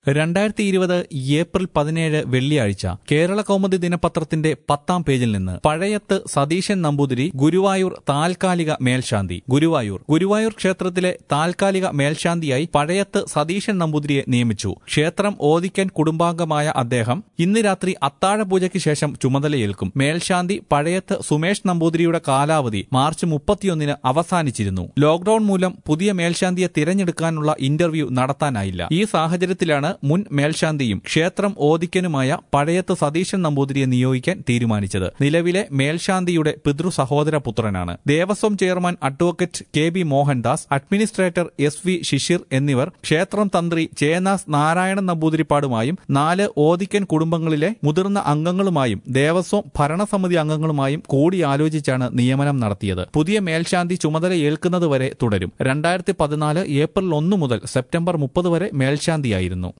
രണ്ടായിരത്തി ഇരുപത് ഏപ്രിൽ പതിനേഴ് വെള്ളിയാഴ്ച കേരള കൗമുദി ദിനപത്രത്തിന്റെ പത്താം പേജിൽ നിന്ന് പഴയത്ത് സതീശൻ നമ്പൂതിരി ഗുരുവായൂർ താൽക്കാലിക മേൽശാന്തി ഗുരുവായൂർ ഗുരുവായൂർ ക്ഷേത്രത്തിലെ താൽക്കാലിക മേൽശാന്തിയായി പഴയത്ത് സതീശൻ നമ്പൂതിരിയെ നിയമിച്ചു ക്ഷേത്രം ഓദിക്കൻ കുടുംബാംഗമായ അദ്ദേഹം ഇന്ന് രാത്രി അത്താഴ പൂജയ്ക്ക് ശേഷം ചുമതലയേൽക്കും മേൽശാന്തി പഴയത്ത് സുമേഷ് നമ്പൂതിരിയുടെ കാലാവധി മാർച്ച് മുപ്പത്തിയൊന്നിന് അവസാനിച്ചിരുന്നു ലോക്ഡൌൺ മൂലം പുതിയ മേൽശാന്തിയെ തിരഞ്ഞെടുക്കാനുള്ള ഇന്റർവ്യൂ നടത്താനായില്ല ഈ സാഹചര്യത്തിലാണ് മുൻ മേൽശാന്തിയും ക്ഷേത്രം ഓദിക്കനുമായ പഴയത്ത് സതീശൻ നമ്പൂതിരിയെ നിയോഗിക്കാൻ തീരുമാനിച്ചത് നിലവിലെ മേൽശാന്തിയുടെ പിതൃ സഹോദര പുത്രനാണ് Devaswom chairman advocate K B Mohandas administrator S V Shishir എന്നിവർ ക്ഷേത്രം തന്ത്രി ചേനാസ് നാരായണൻ നമ്പൂതിരിപ്പാടുമായും നാല് ഓദിക്കൻ കുടുംബങ്ങളിലെ മുതിർന്ന അംഗങ്ങളുമായും ദേവസ്വം ഭരണസമിതി അംഗങ്ങളുമായും കൂടിയാലോചിച്ചാണ് നിയമനം നടത്തിയത് പുതിയ മേൽശാന്തി ചുമതല ഏൽക്കുന്നതുവരെ തുടരും രണ്ടായിരത്തി പതിനാല് ഏപ്രിൽ ഒന്ന് മുതൽ സെപ്റ്റംബർ മുപ്പത് വരെ മേൽശാന്തിയായിരുന്നു